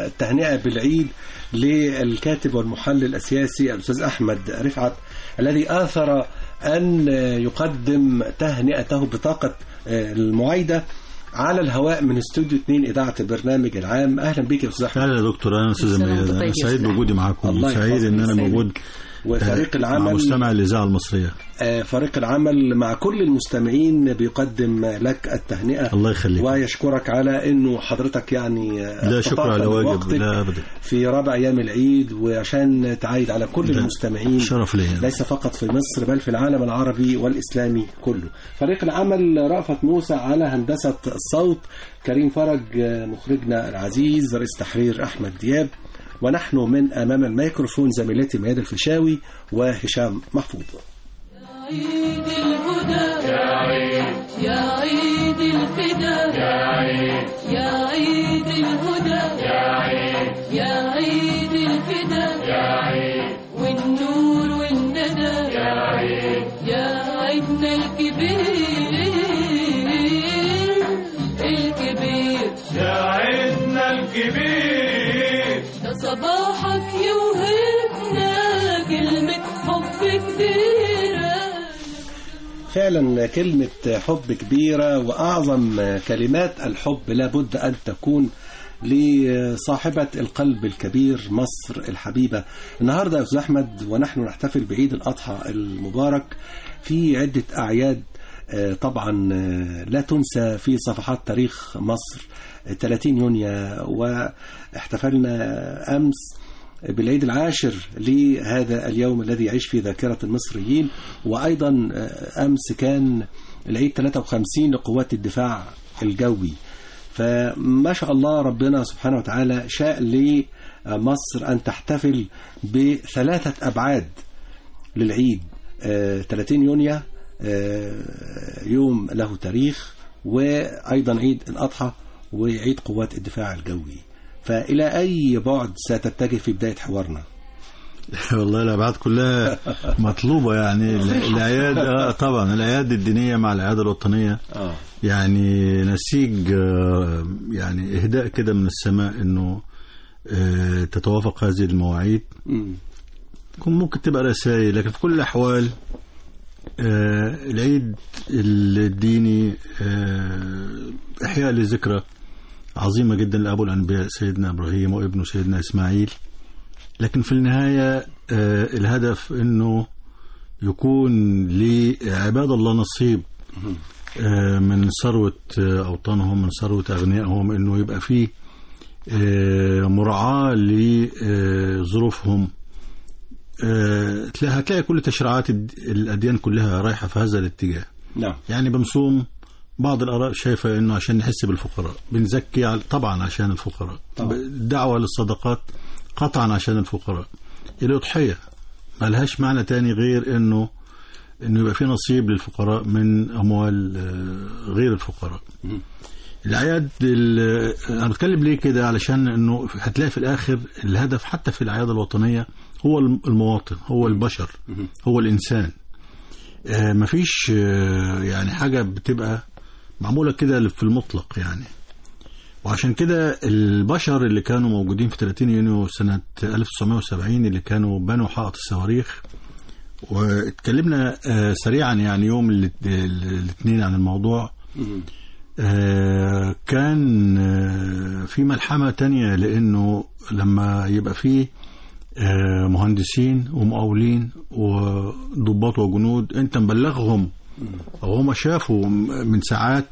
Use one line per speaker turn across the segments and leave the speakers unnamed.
التهنئة بالعيد للكاتب والمحلل السياسي الأستاذ أحمد رفعت الذي آثر أن يقدم تهنئته بطاقة المعايدة على الهواء من استوديو 2 إذاعة البرنامج العام أهلا بك يا أستاذ أحمد
اهلا يا دكتور انا استاذ
السلام
ميادة.
عليكم.
انا سعيد بوجودي معاكم
الله
سعيد
يحفظك
ان انا
ويسعدك.
موجود
وفريق
مع
العمل
مستمع الاذاعه المصريه
آه، فريق العمل مع كل المستمعين بيقدم لك التهنئة
الله يخليك
ويشكرك على انه حضرتك يعني آه،
لا شكر على
استطعت
واجب
بوقتك
لا ابدا
في رابع ايام العيد وعشان تعايد على كل
ده
المستمعين
شرف ليا
ليس فقط في مصر بل في العالم العربي والإسلامي كله فريق العمل رأفت موسى على هندسة الصوت كريم فرج آه، مخرجنا العزيز رئيس تحرير أحمد دياب ونحن من أمام الميكروفون زميلتي مياد الفيشاوي وهشام محفوظ
عيد الهدى يا عيد يا عيد الفدا يا عيد يا عيد الهدى يا عيد يا عيد الفدا يا عيد والنور والندى يا عيد يا عيدنا الكبير الكبير
يا عيدنا الكبير
ده صباحك يوهبنا كلمة حب كبيرة
فعلا كلمة حب كبيرة وأعظم كلمات الحب لابد أن تكون لصاحبة القلب الكبير مصر الحبيبة النهاردة يا أستاذ أحمد ونحن نحتفل بعيد الأضحى المبارك في عدة أعياد آه، طبعا آه، لا تنسى في صفحات تاريخ مصر آه، 30 يونيو واحتفلنا أمس بالعيد العاشر لهذا اليوم الذي يعيش في ذاكرة المصريين وأيضا آه، أمس كان العيد 53 لقوات الدفاع الجوي فما شاء الله ربنا سبحانه وتعالى شاء لمصر أن تحتفل بثلاثة أبعاد للعيد آه، 30 يونيو آه، يوم له تاريخ وأيضا عيد الأضحى وعيد قوات الدفاع الجوي فإلى أي بعد ستتجه في بداية حوارنا
والله الابعاد كلها مطلوبه يعني ال- الاعياد اه طبعا الاعياد الدينيه مع الاعياد الوطنيه
آه.
يعني نسيج آه، يعني اهداء كده من السماء انه آه، تتوافق هذه المواعيد
مم.
يكون ممكن تبقى رسائل لكن في كل الأحوال آه، العيد الديني آه، إحياء لذكرى عظيمة جدا لأبو الأنبياء سيدنا إبراهيم وابنه سيدنا إسماعيل لكن في النهاية آه، الهدف أنه يكون لعباد الله نصيب آه، من ثروة آه، أوطانهم من ثروة أغنيائهم أنه يبقى فيه آه، مراعاة لظروفهم آه، تلاقي- هتلاقي كل تشريعات الد- الأديان كلها رايحة في هذا الاتجاه
نعم
يعني بنصوم بعض الآراء شايفة أنه عشان نحس بالفقراء بنزكي على- طبعا عشان الفقراء
طبعا.
الدعوة للصدقات قطعا عشان الفقراء الأضحية ملهاش معنى تاني غير أنه أنه يبقى في نصيب للفقراء من أموال آه، غير الفقراء الأعياد ال- أنا بتكلم ليه كده علشان أنه هتلاقي في الآخر الهدف حتى في الأعياد الوطنية هو الم- المواطن هو البشر هو الإنسان آه، مفيش آه، يعني حاجة بتبقى معمولة كده في المطلق يعني وعشان كده البشر اللي كانوا موجودين في 30 يونيو سنة 1970 اللي كانوا بنوا حائط الصواريخ واتكلمنا آه، سريعا يعني يوم الاث- الاثنين عن الموضوع آه، كان آه، في ملحمة تانية لأنه لما يبقى فيه آه، مهندسين ومقاولين وضباط وجنود انت مبلغهم او هم شافوا م- من ساعات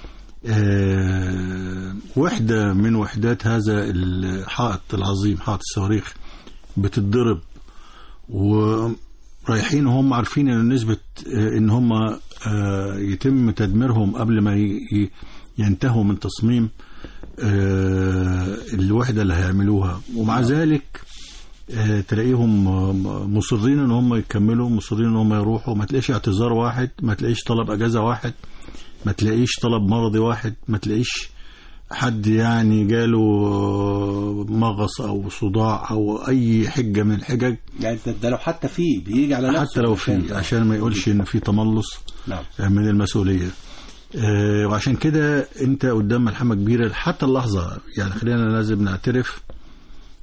آه، وحدة من وحدات هذا الحائط العظيم حائط الصواريخ بتتضرب ورايحين وهم عارفين ان نسبة آه، ان هم آه، يتم تدميرهم قبل ما ي- ي- ينتهوا من تصميم آه، الوحدة اللي هيعملوها ومع ذلك آه، تلاقيهم آه، مصرين ان هم يكملوا مصرين ان هم يروحوا ما تلاقيش اعتذار واحد ما تلاقيش طلب اجازه واحد ما تلاقيش طلب مرضي واحد ما تلاقيش حد يعني جاله آه، مغص او صداع او اي حجه من الحجج
يعني ده- ده لو حتى فيه بيجي على نفسه
حتى لو
عشان-
في عشان ما يقولش ان في تملص
نعم
من المسؤوليه آه، وعشان كده انت قدام ملحمه كبيره حتى اللحظه يعني خلينا لازم نعترف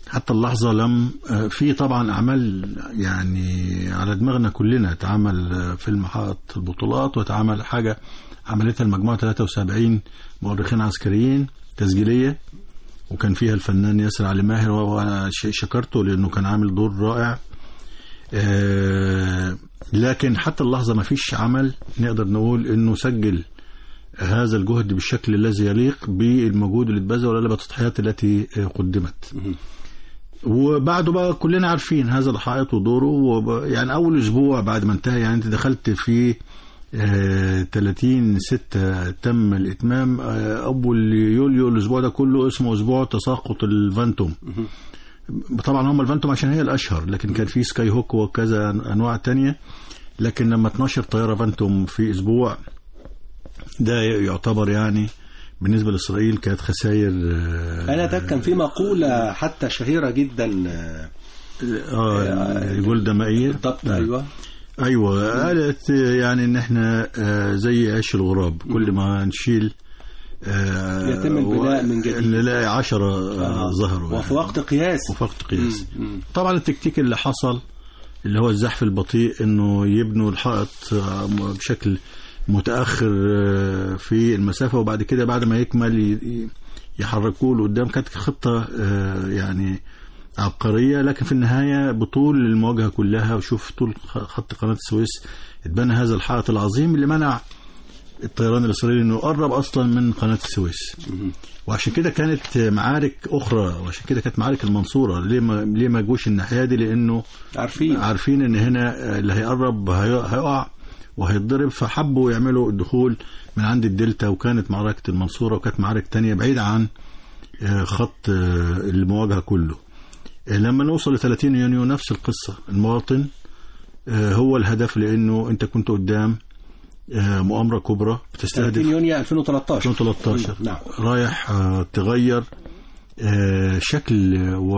حتى اللحظة لم آه، في طبعا أعمال يعني على دماغنا كلنا اتعمل آه، فيلم حائط البطولات واتعمل حاجة عملتها المجموعة 73 مؤرخين عسكريين تسجيلية وكان فيها الفنان ياسر علي ماهر وأنا ش- شكرته لأنه كان عامل دور رائع آه، لكن حتى اللحظة ما فيش عمل نقدر نقول انه سجل هذا الجهد بالشكل الذي يليق بالمجهود اللي اتبذل ولا بالتضحيات التي آه، قدمت وبعده بقى كلنا عارفين هذا الحائط ودوره وب- يعني اول اسبوع بعد ما انتهى يعني انت دخلت في آه، 30 6 تم الاتمام آه، اول يوليو الاسبوع ده كله اسمه اسبوع تساقط الفانتوم طبعا هم الفانتوم عشان هي الاشهر لكن كان في سكاي هوك وكذا انواع تانية لكن لما 12 طياره فانتوم في اسبوع ده يعتبر يعني بالنسبه لاسرائيل كانت خسائر آه،
انا ده كان في مقوله حتى شهيره جدا آه،
اه جولدا مائير
بالضبط
نعم.
ايوه
ايوه قالت يعني ان احنا آه، زي عيش الغراب كل ما نشيل آه،
يتم البناء
و-
من جديد.
نلاقي عشرة آه، ظهروا
وفي
يعني.
وقت قياسي
وفقت قياس
مم.
طبعا التكتيك اللي حصل اللي هو الزحف البطيء انه يبنوا الحائط آه، بشكل متاخر آه، في المسافه وبعد كده بعد ما يكمل ي- ي- يحركوه لقدام كانت خطه آه، يعني عبقريه لكن في النهايه بطول المواجهه كلها وشوف طول خ- خط قناه السويس اتبنى هذا الحائط العظيم اللي منع الطيران الاسرائيلي انه يقرب اصلا من قناه السويس وعشان كده كانت معارك اخرى وعشان كده كانت معارك المنصوره ليه ما ليه ما جوش الناحيه دي لانه
عارفين
عارفين ان هنا اللي هيقرب هي- هيقع وهيتضرب فحبوا يعملوا الدخول من عند الدلتا وكانت معركه المنصوره وكانت معارك تانية بعيده عن آه، خط آه، المواجهه كله آه، لما نوصل ل 30 يونيو نفس القصه المواطن آه، هو الهدف لانه انت كنت قدام آه، مؤامره كبرى
30
بتستهدف
يونيو 2013
2013
نعم
رايح آه، تغير آه، شكل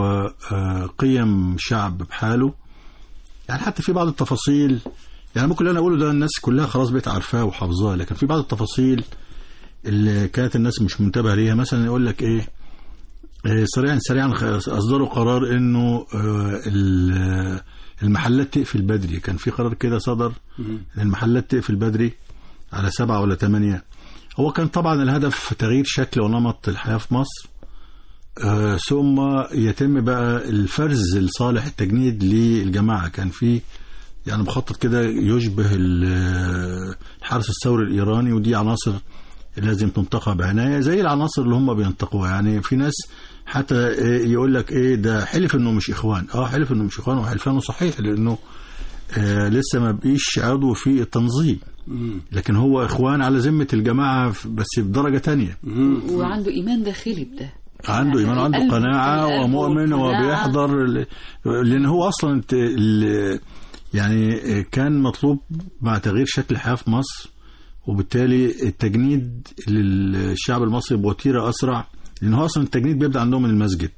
وقيم شعب بحاله يعني حتى في بعض التفاصيل يعني ممكن اللي انا اقوله ده الناس كلها خلاص بقت عارفاه وحافظاه لكن في بعض التفاصيل اللي كانت الناس مش منتبهه ليها مثلا يقول لك ايه آه، سريعا سريعا خ- اصدروا قرار انه آه، ال- المحلات تقفل بدري كان في قرار كده صدر ان المحلات تقفل بدري على سبعة ولا ثمانية هو كان طبعا الهدف تغيير شكل ونمط الحياة في مصر آه ثم يتم بقى الفرز لصالح التجنيد للجماعة كان في يعني مخطط كده يشبه ال- الحرس الثوري الإيراني ودي عناصر لازم تنتقى بعناية زي العناصر اللي هم بينتقوها يعني في ناس حتى آه، يقول لك ايه ده حلف انه مش اخوان اه حلف انه مش اخوان وحلفانه صحيح لانه آه لسه ما بقيش عضو في التنظيم لكن هو اخوان على ذمه الجماعه ف- بس بدرجه تانية
وعنده ايمان داخلي بده
عنده ايمان عنده
القلب-
قناعه
القلب
ومؤمن
والقناعة.
وبيحضر ال- لان هو اصلا الت- ال- يعني كان مطلوب مع تغيير شكل الحياه في مصر وبالتالي التجنيد للشعب المصري بوتيره اسرع لان هو اصلا التجنيد بيبدا عندهم من المسجد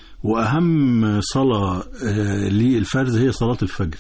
واهم صلاه آه، للفرز هي صلاه الفجر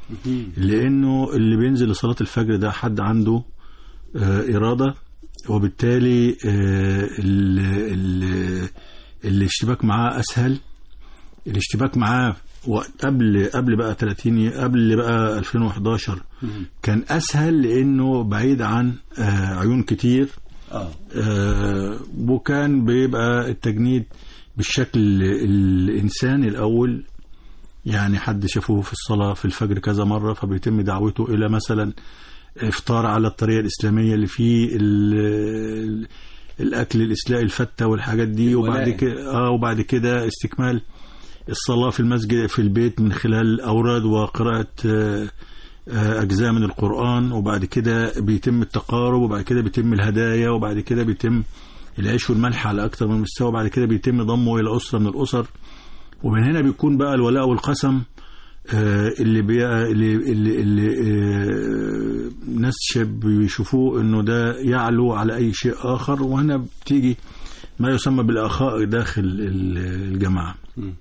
لانه اللي بينزل لصلاه الفجر ده حد عنده آه، اراده وبالتالي آه، ال- ال- الاشتباك معاه اسهل الاشتباك معاه وقت- قبل قبل بقى 30 ي- قبل بقى 2011 كان اسهل لانه بعيد عن آه، عيون كتير
اه
آه، وكان بيبقى التجنيد بالشكل الإنساني الأول يعني حد شافوه في الصلاة في الفجر كذا مرة فبيتم دعوته إلى مثلا إفطار على الطريقة الإسلامية اللي فيه ال- الأكل الإسلامي الفتة والحاجات دي وبعد
الولاء.
كده آه وبعد كده استكمال الصلاة في المسجد في البيت من خلال أوراد وقراءة آه، آه، أجزاء من القرآن وبعد كده بيتم التقارب وبعد كده بيتم الهدايا وبعد كده بيتم العيش والملح على أكثر من مستوى وبعد كده بيتم ضمه إلى أسرة من الأسر ومن هنا بيكون بقى الولاء والقسم آه، اللي بي اللي اللي, اللي آه، ناس شاب بيشوفوه انه ده يعلو على اي شيء اخر وهنا بتيجي ما يسمى بالاخاء داخل ال- الجماعه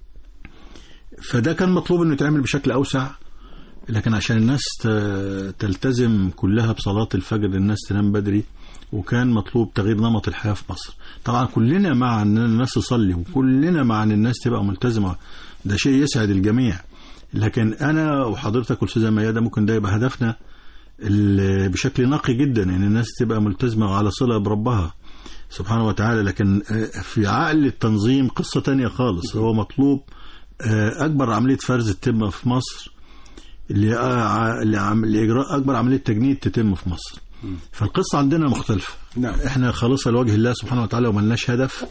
فده كان مطلوب انه يتعمل بشكل اوسع لكن عشان الناس ت- تلتزم كلها بصلاة الفجر الناس تنام بدري وكان مطلوب تغيير نمط الحياة في مصر طبعا كلنا مع ان الناس تصلي وكلنا مع ان الناس تبقى ملتزمة ده شيء يسعد الجميع لكن انا وحضرتك والاستاذه ميادة ممكن ده يبقى هدفنا ال- بشكل نقي جدا ان الناس تبقى ملتزمه وعلى صله بربها سبحانه وتعالى لكن آه، في عقل التنظيم قصه تانية خالص هو مطلوب آه، اكبر عمليه فرز تتم في مصر اللي آه، اللي عم- لاجراء اكبر عمليه تجنيد تتم في مصر فالقصه عندنا مختلفه
نعم.
احنا خالصة لوجه الله سبحانه وتعالى وملناش هدف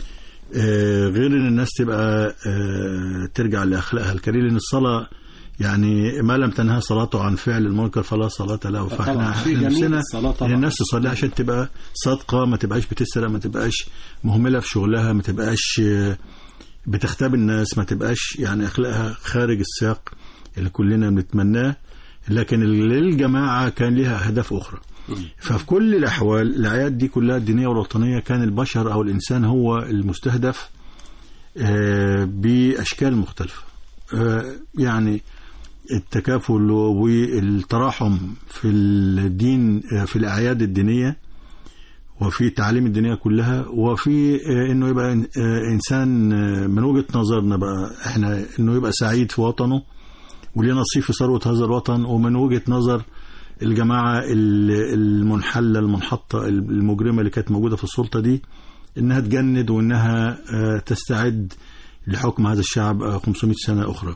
آه، غير ان الناس تبقى آه، ترجع لاخلاقها الكريم لان الصلاه يعني ما لم تنهى صلاته عن فعل المنكر فلا صلاة له
طبعاً.
فاحنا
في
احنا
جميع
نفسنا
الصلاة طبعاً.
ان الناس تصلي عشان تبقى صادقة ما تبقاش بتسرق ما تبقاش مهملة في شغلها ما تبقاش آه، بتختاب الناس ما تبقاش يعني اخلاقها خارج السياق اللي كلنا بنتمناه لكن للجماعة كان لها أهداف أخرى ففي كل الأحوال الأعياد دي كلها الدينية والوطنية كان البشر أو الإنسان هو المستهدف آه، بأشكال مختلفة آه، يعني التكافل والتراحم في الدين آه، في الأعياد الدينية وفي التعاليم الدينية كلها وفي آه، انه يبقى إن- آه، انسان آه، من وجهة نظرنا بقى احنا انه يبقى سعيد في وطنه وليه نصيب في ثروة هذا الوطن ومن وجهة نظر الجماعة ال- المنحلة المنحطة المجرمة اللي كانت موجودة في السلطة دي انها تجند وانها آه، تستعد لحكم هذا الشعب آه، 500 سنة أخرى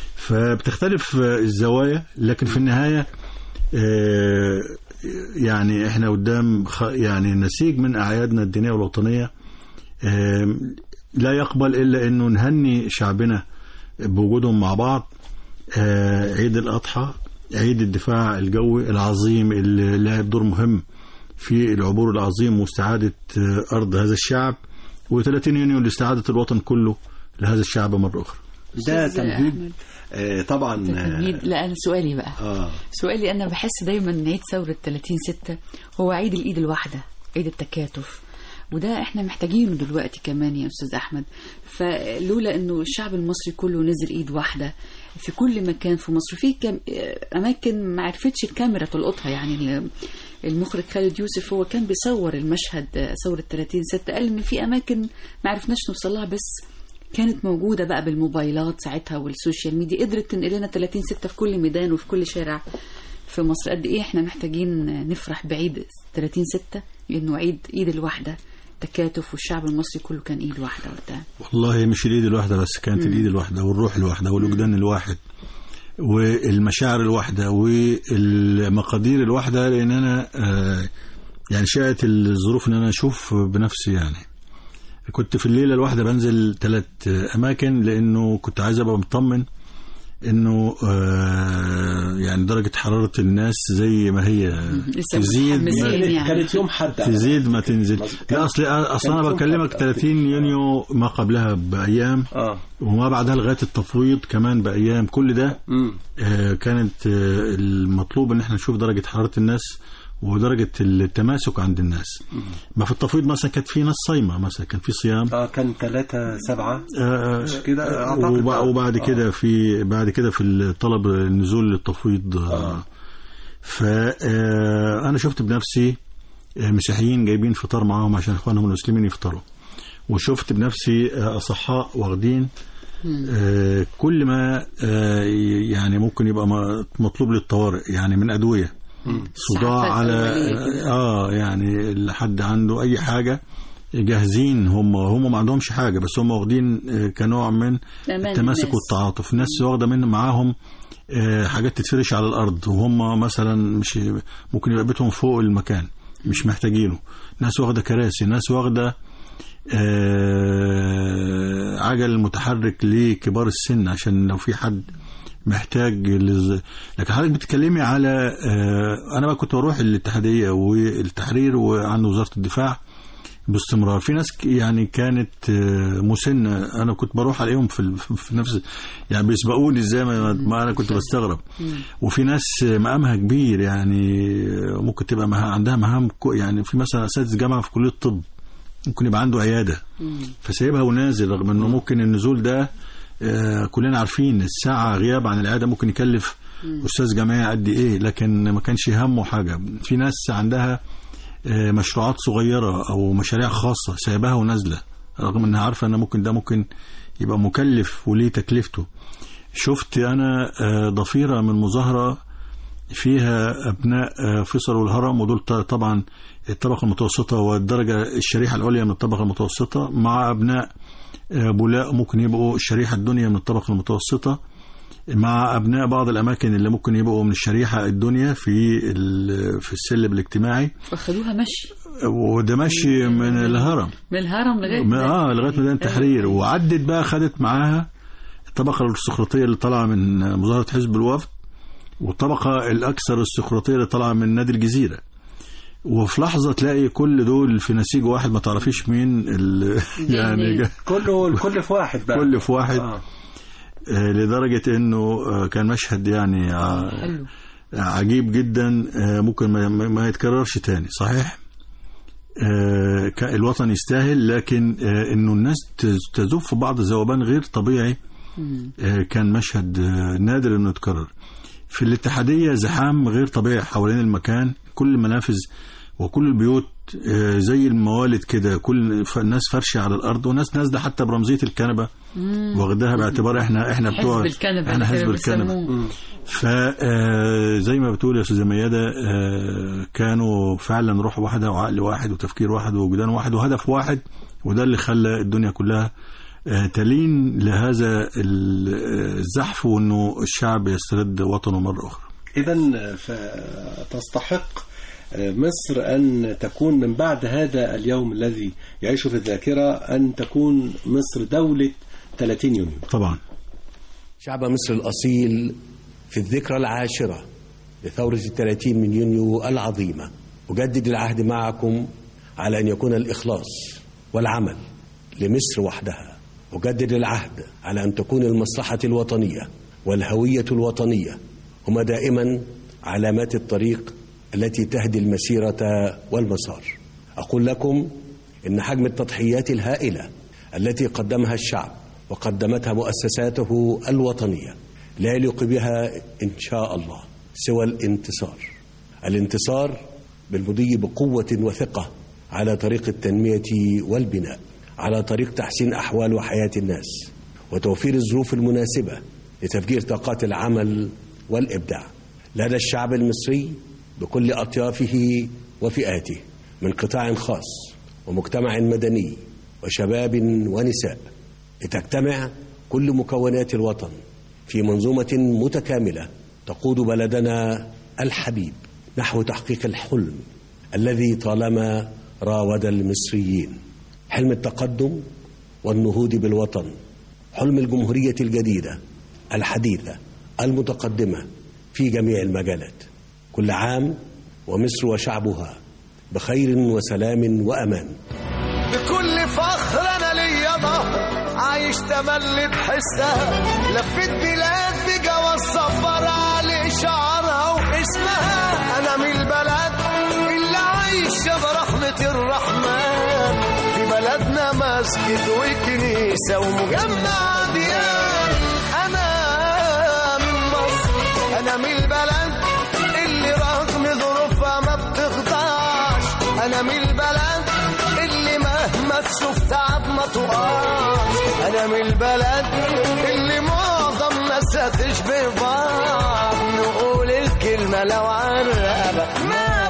فبتختلف آه، الزوايا لكن في النهاية آه، يعني احنا قدام خ- يعني نسيج من أعيادنا الدينية والوطنية آه، لا يقبل إلا أنه نهني شعبنا بوجودهم مع بعض آه، عيد الأضحى عيد الدفاع الجوي العظيم اللي لعب دور مهم في العبور العظيم واستعادة آه، أرض هذا الشعب و30 يونيو لاستعادة الوطن كله لهذا الشعب مرة أخرى
ده
أستاذ
تمهيد
أحمد.
آه، طبعا
ده تمهيد لا أنا سؤالي بقى
اه
سؤالي أنا بحس دايما إن عيد ثورة 30 ستة هو عيد الإيد الواحدة عيد التكاتف وده احنا محتاجينه دلوقتي كمان يا استاذ احمد فلولا انه الشعب المصري كله نزل ايد واحده في كل مكان في مصر في كم اماكن ما عرفتش الكاميرا تلقطها يعني ال- المخرج خالد يوسف هو كان بيصور المشهد آه، ثوره 30 6 قال ان في اماكن ما عرفناش نوصل لها بس كانت موجودة بقى بالموبايلات ساعتها والسوشيال ميديا قدرت تنقل لنا 30 ستة في كل ميدان وفي كل شارع في مصر قد ايه احنا محتاجين نفرح بعيد 30 ستة لانه عيد ايد الوحدة تكاتف والشعب المصري كله كان ايد واحدة وقتها
والله مش الإيد الواحدة بس كانت الإيد الواحدة والروح الواحدة والوجدان الواحد والمشاعر الواحدة والمقادير الواحدة لأن أنا آه، يعني شاءت الظروف إن أنا أشوف بنفسي يعني كنت في الليلة الواحدة بنزل ثلاث أماكن لأنه كنت عايز أبقى مطمن إنه آه، يعني درجة حرارة الناس زي ما هي
لسه
تزيد
متحمسين
ما-
يعني.
كانت يوم حد
تزيد ما تنزل
مظبوط.
لا اصل اصل انا
كان
بكلمك
يوم
30 يونيو ما قبلها بايام
اه
وما بعدها لغايه التفويض كمان بايام كل ده
امم
آه، كانت آه، المطلوب ان احنا نشوف درجه حراره الناس ودرجه التماسك عند الناس ما في التفويض مثلا كانت في ناس صايمه مثلا كان في صيام
اه كان ثلاثة سبعة
آه،
مش كده أعتقد.
وب-
آه.
وبعد
آه.
كده في بعد كده في الطلب النزول للتفويض
آه.
فأنا شفت بنفسي آه، مسيحيين جايبين فطار معاهم عشان اخوانهم المسلمين يفطروا وشفت بنفسي آه، اصحاء واخدين آه، كل ما آه، يعني ممكن يبقى م- مطلوب للطوارئ يعني من ادويه صداع
إسعافات
على
أولية كده.
اه يعني اللي حد عنده اي حاجه جاهزين هم هم ما عندهمش حاجه بس هم واخدين آه، كنوع من
أمان
التماسك
الناس.
والتعاطف الناس واخده من معاهم آه، حاجات تتفرش على الارض وهم مثلا مش ممكن يبقى بيتهم فوق المكان مش محتاجينه ناس واخده كراسي ناس واخده آه، عجل متحرك لكبار السن عشان لو في حد محتاج لز... لكن حضرتك بتتكلمي على آه، انا بقى كنت بروح الاتحاديه والتحرير وعند وزاره الدفاع باستمرار في ناس ك- يعني كانت آه، مسنه انا كنت بروح عليهم في ال- في نفس يعني بيسبقوني ازاي ما, ما انا كنت بستغرب وفي ناس آه، مقامها كبير يعني آه، ممكن تبقى مها عندها مهام كو- يعني في مثلا اساتذه جامعه في كليه الطب ممكن يبقى عنده عياده فسايبها ونازل رغم انه ممكن النزول ده آه، كلنا عارفين الساعه غياب عن العياده ممكن يكلف استاذ جامعي قد ايه لكن ما كانش همه حاجه في ناس عندها آه، مشروعات صغيره او مشاريع خاصه سايباها ونازله رغم انها عارفه ان ممكن ده ممكن يبقى مكلف وليه تكلفته شفت أنا آه، ضفيرة من مظاهرة فيها أبناء آه، فيصل والهرم ودول ط- طبعا الطبقة المتوسطة والدرجة الشريحة العليا من الطبقة المتوسطة مع أبناء آه، بولاء ممكن يبقوا الشريحة الدنيا من الطبقة المتوسطة مع أبناء بعض الأماكن اللي ممكن يبقوا من الشريحة الدنيا في ال- في السلم الاجتماعي
واخدوها مشي
وده ماشي من الهرم
من الهرم لغايه
ما- اه لغايه ميدان التحرير وعدت بقى خدت معاها الطبقه الارستقراطيه اللي طالعه من مظاهره حزب الوفد والطبقه الاكثر ارستقراطيه اللي طالعه من نادي الجزيره وفي لحظه تلاقي كل دول في نسيج واحد ما تعرفيش مين ال- يعني جا-
كله الكل في واحد بقى
كل في واحد
آه.
آه، لدرجه انه آه، كان مشهد يعني آه،
حلو
عجيب جدا آه، ممكن ما- ما ما يتكررش تاني صحيح آه، ك- الوطن يستاهل لكن آه، انه الناس تز- تذوب في بعض ذوبان غير طبيعي آه، كان مشهد آه، نادر انه يتكرر في الاتحادية زحام غير طبيعي حوالين المكان كل المنافذ وكل البيوت آه، زي الموالد كده كل ف- الناس فرشة على الأرض وناس نازلة حتى برمزية الكنبة واخداها باعتبار احنا احنا بتوع
حزب الكنبه
احنا
اللي
حزب
كانوا
الكنبة
بيسموه.
فزي ما بتقول يا استاذه ميادة آه، كانوا فعلا روح واحده وعقل واحد وتفكير واحد ووجدان واحد وهدف واحد وده اللي خلى الدنيا كلها آه، تلين لهذا ال- آه، الزحف وانه الشعب يسترد وطنه مره اخرى
إذا فتستحق مصر أن تكون من بعد هذا اليوم الذي يعيش في الذاكرة أن تكون مصر دولة 30 يونيو
طبعا
شعب مصر الأصيل في الذكرى العاشرة لثورة الثلاثين من يونيو العظيمة أجدد العهد معكم على أن يكون الإخلاص والعمل لمصر وحدها أجدد العهد على أن تكون المصلحة الوطنية والهوية الوطنية هما دائما علامات الطريق التي تهدي المسيرة والمسار أقول لكم إن حجم التضحيات الهائلة التي قدمها الشعب وقدمتها مؤسساته الوطنية لا يليق بها إن شاء الله سوى الانتصار الانتصار بالمضي بقوة وثقة على طريق التنمية والبناء على طريق تحسين أحوال وحياة الناس وتوفير الظروف المناسبة لتفجير طاقات العمل والإبداع لدى الشعب المصري بكل أطيافه وفئاته من قطاع خاص ومجتمع مدني وشباب ونساء لتجتمع كل مكونات الوطن في منظومة متكاملة تقود بلدنا الحبيب نحو تحقيق الحلم الذي طالما راود المصريين حلم التقدم والنهوض بالوطن حلم الجمهورية الجديدة الحديثة المتقدمة في جميع المجالات كل عام ومصر وشعبها بخير وسلام وأمان
بكل فخر انا ليا ظهر عايش تملي بحسها لفيت بلاد بجواز سفر على شعرها واسمها انا من البلد اللي عايشه برحمه الرحمن في بلدنا مسجد وكنيسه ومجمع ديان انا من مصر انا من البلد اللي رغم ظروفها ما بتخضعش انا من البلد اللي مهما تشوف تعب ما تقعش انا من البلد اللي معظم ناسها تشبه بعض نقول الكلمة لو عرقبة ما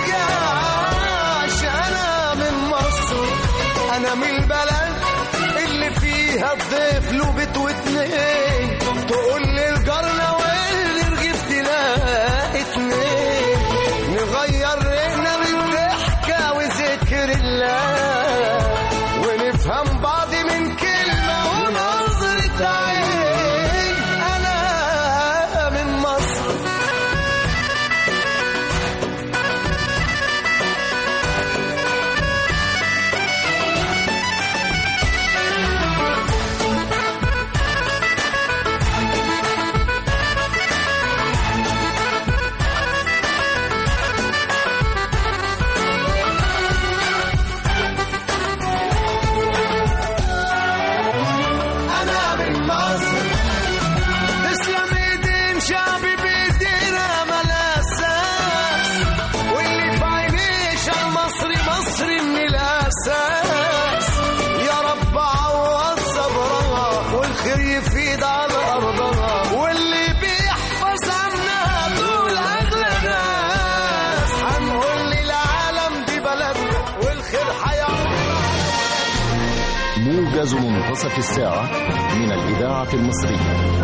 ترجعش انا من مصر انا من البلد اللي فيها الضيف له بيت واتنين تقول لي الجرنة واللي رغيف تلاقي اتنين نغير رينا بالضحكة وذكر الله ونفهم بعض من كلمة ونظرة عين أنا من مصر أنا من مصر تسلم ايدين شعبي بايدينا ملا اساس واللي في عينيش المصري مصري من الاساس يا رب عوض صبرها يفيد على أرضنا واللي بيحفظ عنها دول أغلى ناس هنقول للعالم دي بلدنا والخير هيعم
موجز منتصف الساعة من الإذاعة المصرية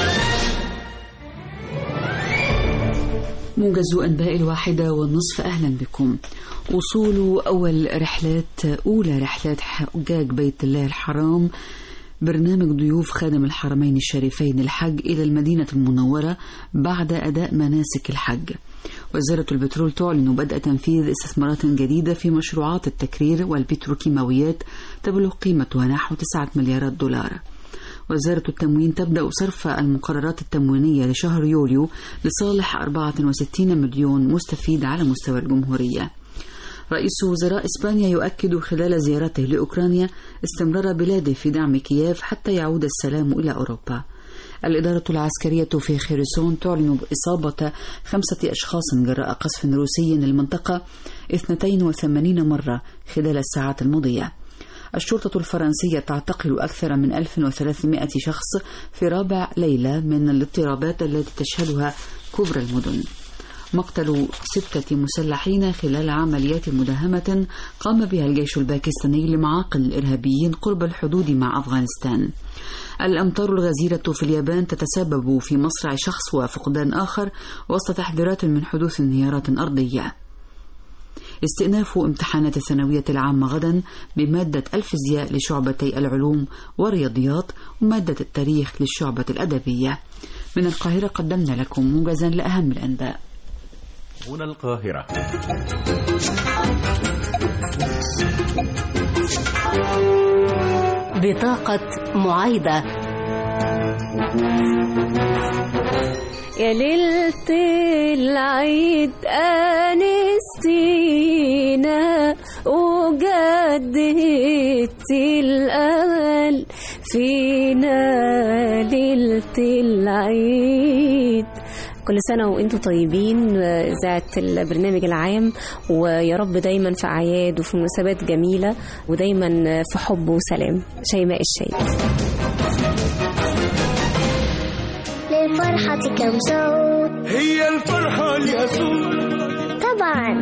موجز أنباء الواحدة والنصف أهلا بكم وصول أول رحلات أولى رحلات حجاج بيت الله الحرام برنامج ضيوف خادم الحرمين الشريفين الحج إلى المدينة المنورة بعد أداء مناسك الحج وزارة البترول تعلن بدء تنفيذ استثمارات جديدة في مشروعات التكرير والبتروكيماويات تبلغ قيمتها نحو 9 مليارات دولار وزارة التموين تبدأ صرف المقررات التموينية لشهر يوليو لصالح 64 مليون مستفيد على مستوى الجمهورية رئيس وزراء إسبانيا يؤكد خلال زيارته لأوكرانيا استمرار بلاده في دعم كييف حتى يعود السلام إلى أوروبا الإدارة العسكرية في خيرسون تعلن بإصابة خمسة أشخاص جراء قصف روسي للمنطقة 82 مرة خلال الساعات الماضية الشرطة الفرنسية تعتقل أكثر من 1300 شخص في رابع ليلة من الاضطرابات التي تشهدها كبرى المدن مقتل ستة مسلحين خلال عمليات مداهمة قام بها الجيش الباكستاني لمعاقل الإرهابيين قرب الحدود مع أفغانستان الأمطار الغزيرة في اليابان تتسبب في مصرع شخص وفقدان آخر وسط تحذيرات من حدوث انهيارات أرضية استئناف امتحانات الثانوية العامة غدا بمادة الفيزياء لشعبتي العلوم والرياضيات ومادة التاريخ للشعبة الأدبية من القاهرة قدمنا لكم موجزا لأهم الأنباء
هنا القاهرة
بطاقة معايدة
يا ليلة العيد أنستينا وجددت الأمل فينا ليلة العيد
كل سنة وانتم طيبين إذاعة البرنامج العام ويا رب دايما في أعياد وفي مناسبات جميلة ودايما في حب وسلام شيماء الشيخ
للفرحة كم صوت
هي الفرحة ليها صوت
طبعا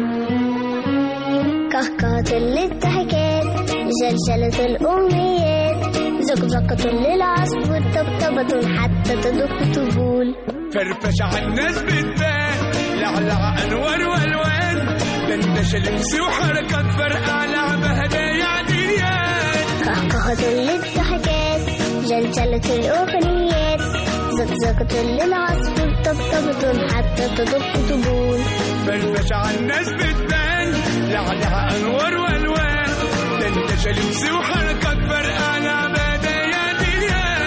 كهكهة للضحكات جلجلة الأمنيات زقزقة للعصفور طبطبة حتى تدق طبول
فرفش على الناس بتبان لعلع انوار والوان ده انت شلمس وحركات فرقع لعبة هدايا عديان
كهكهة للضحكات جلجلة الأغنيات زقزقة للعصفور طبطبة حتى تدق طبول
فرفش على الناس بتبان لعلع انوار والوان ده انت شلمس وحركات فرقع لعبة هدايا عديان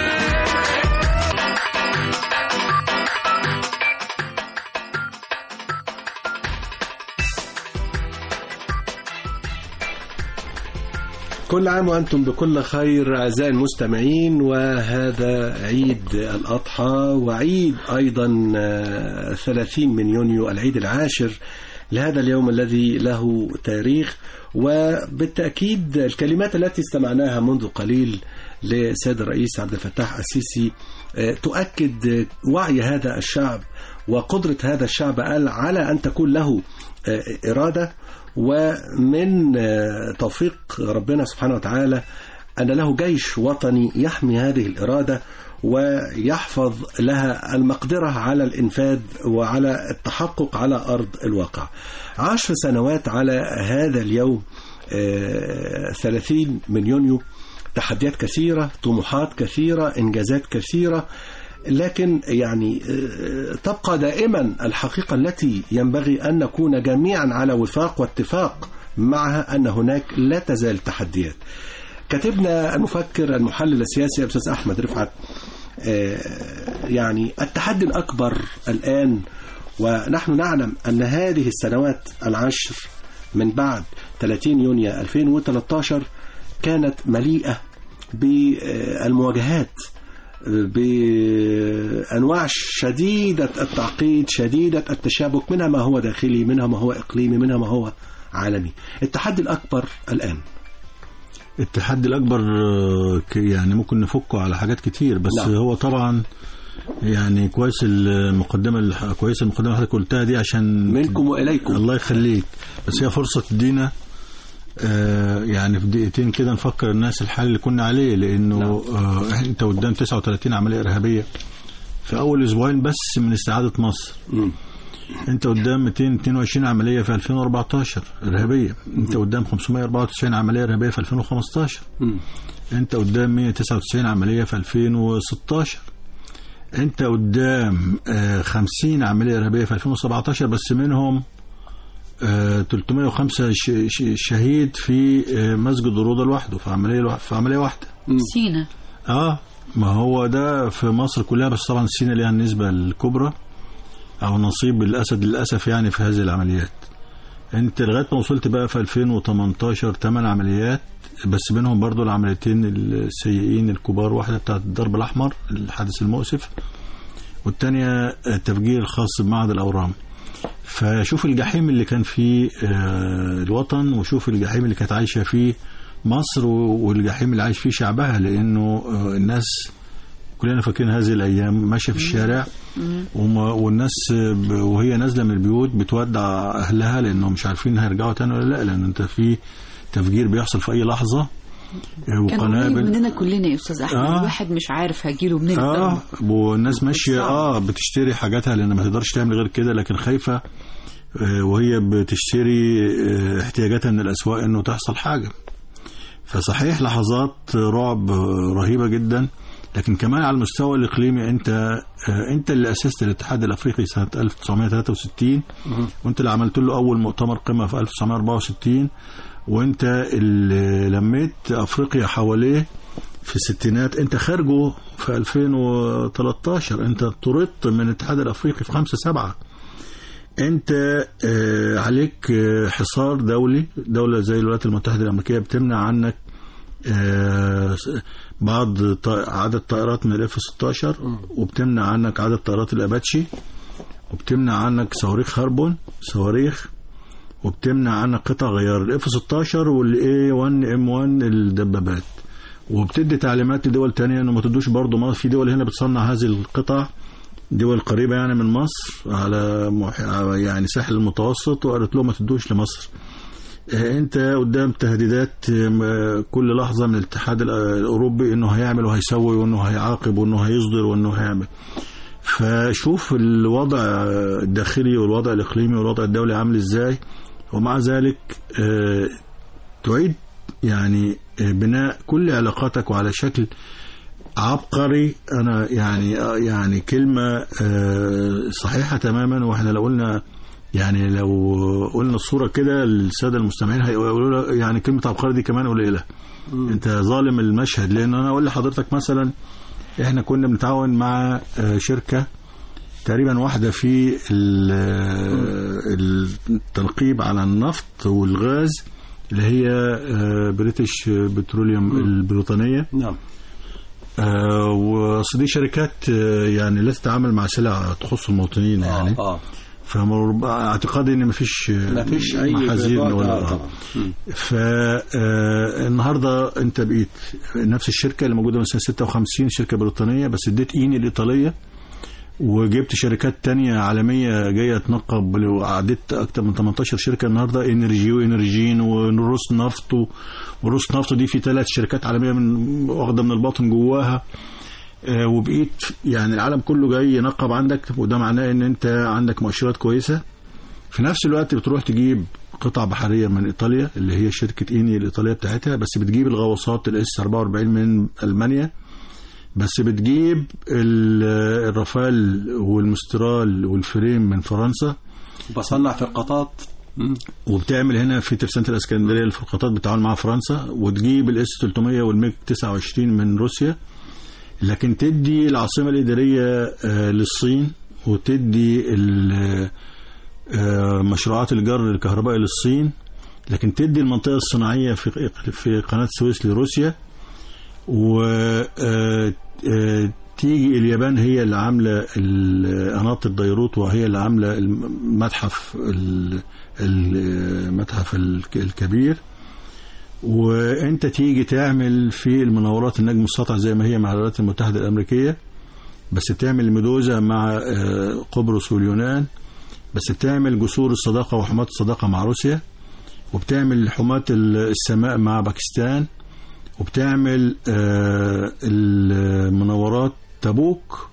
كل عام وأنتم بكل خير أعزائي المستمعين وهذا عيد الأضحى وعيد أيضا آه، 30 من يونيو العيد العاشر لهذا اليوم الذي له تاريخ وبالتأكيد الكلمات التي استمعناها منذ قليل لسيد الرئيس عبد الفتاح السيسي آه، تؤكد وعي هذا الشعب وقدرة هذا الشعب على أن تكون له آه، إرادة ومن آه، توفيق ربنا سبحانه وتعالى أن له جيش وطني يحمي هذه الإرادة ويحفظ لها المقدرة على الإنفاذ وعلى التحقق على أرض الواقع عشر سنوات على هذا اليوم آه، 30 من يونيو تحديات كثيرة طموحات كثيرة إنجازات كثيرة لكن يعني آه، تبقى دائما الحقيقة التي ينبغي أن نكون جميعا على وفاق واتفاق معها أن هناك لا تزال تحديات كتبنا المفكر المحلل السياسي الأستاذ أحمد رفعت آه، يعني التحدي الأكبر الآن ونحن نعلم أن هذه السنوات العشر من بعد 30 يونيو 2013 كانت مليئة بالمواجهات بأنواع شديدة التعقيد شديدة التشابك منها ما هو داخلي منها ما هو إقليمي منها ما هو عالمي التحدي الأكبر الآن
التحدي الأكبر آه، ك- يعني ممكن نفكه على حاجات كتير بس
نعم.
هو طبعا يعني كويس المقدمة اللي- كويس المقدمة اللي حضرتك قلتها دي عشان
منكم وإليكم
الله يخليك بس هي فرصة تدينا آه، يعني في دقيقتين كده نفكر الناس الحال اللي كنا عليه لأنه
نعم.
آه، إحنا- أنت قدام 39 عملية إرهابية في أول أسبوعين بس من استعادة مصر
مم.
انت قدام 222 عمليه في 2014 ارهابيه انت قدام 594 عمليه ارهابيه في 2015
مم.
انت قدام 199 عمليه في 2016 انت قدام آه، 50 عمليه ارهابيه في 2017 بس منهم آه، 305 ش- ش- شهيد في آه، مسجد الروضه لوحده في عمليه لوح- في عمليه واحده
سينا
اه ما هو ده في مصر كلها بس طبعا سينا ليها النسبة الكبرى او نصيب الاسد للاسف يعني في هذه العمليات انت لغايه ما وصلت بقى في 2018 8 عمليات بس بينهم برضو العمليتين السيئين الكبار واحده بتاعت الضرب الاحمر الحادث المؤسف والتانية التفجير الخاص بمعهد الاورام فشوف الجحيم اللي كان فيه آه، الوطن وشوف الجحيم اللي كانت عايشه فيه مصر و- والجحيم اللي عايش فيه شعبها لانه آه، الناس كلنا فاكرين هذه الايام ماشيه في الشارع وما والناس ب- وهي نازله من البيوت بتودع اهلها لانهم مش عارفين هيرجعوا تاني ولا لا لان انت في تفجير بيحصل في اي لحظه آه،
كان قريب
وقنابل
مننا كلنا يا استاذ احمد
آه.
الواحد مش عارف هجيله منين
اه
الضرب.
والناس ماشيه
صعب.
اه بتشتري حاجاتها لان ما تقدرش تعمل غير كده لكن خايفه آه، وهي بتشتري آه، احتياجاتها من الاسواق انه تحصل حاجه فصحيح لحظات رعب آه، رهيبه جدا لكن كمان على المستوى الاقليمي انت آه، انت اللي اسست الاتحاد الافريقي سنه 1963 وانت اللي عملت له اول مؤتمر قمه في 1964 وانت اللي لميت افريقيا حواليه في الستينات انت خارجه في 2013 انت طردت من الاتحاد الافريقي في 5 7 انت آه، عليك آه، حصار دولي دولة زي الولايات المتحدة الامريكية بتمنع عنك آه، بعض ط- عدد طائرات من الاف 16 وبتمنع عنك عدد طائرات الاباتشي وبتمنع عنك صواريخ هاربون صواريخ وبتمنع عنك قطع غيار الاف 16 والاي 1 ام 1 الدبابات وبتدي تعليمات لدول تانية انه ما تدوش برضه ما في دول هنا بتصنع هذه القطع دول قريبة يعني من مصر على مح... يعني ساحل المتوسط وقالت لهم ما تدوش لمصر آه، انت قدام تهديدات آه، كل لحظة من الاتحاد الأ- الاوروبي انه هيعمل وهيسوي وانه هيعاقب وانه هيصدر وانه هيعمل فشوف الوضع الداخلي والوضع الاقليمي والوضع الدولي عامل ازاي ومع ذلك آه، تعيد يعني آه، بناء كل علاقاتك وعلى شكل عبقري انا يعني آه، يعني كلمه آه، صحيحه تماما واحنا لو قلنا يعني لو قلنا الصوره كده للساده المستمعين هيقولوا له يعني كلمه عبقري دي كمان قليله انت ظالم المشهد لان انا اقول لحضرتك مثلا احنا كنا بنتعاون مع آه، شركه تقريبا واحده في ال- التنقيب على النفط والغاز اللي هي آه، بريتش بتروليوم البريطانيه
نعم
آه، وأصل دي شركات آه، يعني لا تتعامل مع سلع تخص المواطنين يعني
اه
فاعتقادي ان مفيش آه،
مفيش أي
محاذير
إضافة
ولا
طبعا.
آه. فالنهارده انت بقيت نفس الشركه اللي موجوده من سنه 56 شركه بريطانيه بس اديت ايني الايطاليه وجبت شركات تانية عالمية جاية تنقب وعدت أكتر من 18 شركة النهاردة انرجي وانرجين وروس نفط و- وروس نفط دي في ثلاث شركات عالمية من واخدة من الباطن جواها آه، وبقيت يعني العالم كله جاي ينقب عندك وده معناه ان انت عندك مؤشرات كويسة في نفس الوقت بتروح تجيب قطع بحرية من ايطاليا اللي هي شركة ايني الايطالية بتاعتها بس بتجيب الغواصات الاس 44 من المانيا بس بتجيب ال- الرافال والمسترال والفريم من فرنسا
بصنع فرقاطات
وبتعمل هنا في ترسانة الاسكندريه الفرقاطات بالتعاون مع فرنسا وتجيب الاس 300 والميج 29 من روسيا لكن تدي العاصمه الاداريه آه، للصين وتدي ال- آه، مشروعات الجر الكهربائي للصين لكن تدي المنطقه الصناعيه في في قناه السويس لروسيا وتيجي اليابان هي اللي عامله ال- قناطر بيروت وهي اللي عامله المتحف ال- المتحف الك- الكبير وانت تيجي تعمل في المناورات النجم الساطع زي ما هي مع الولايات المتحدة الأمريكية بس بتعمل ميدوزا مع آه، قبرص واليونان بس بتعمل جسور الصداقة وحماة الصداقة مع روسيا وبتعمل حماة ال- السماء مع باكستان وبتعمل آه، المناورات تبوك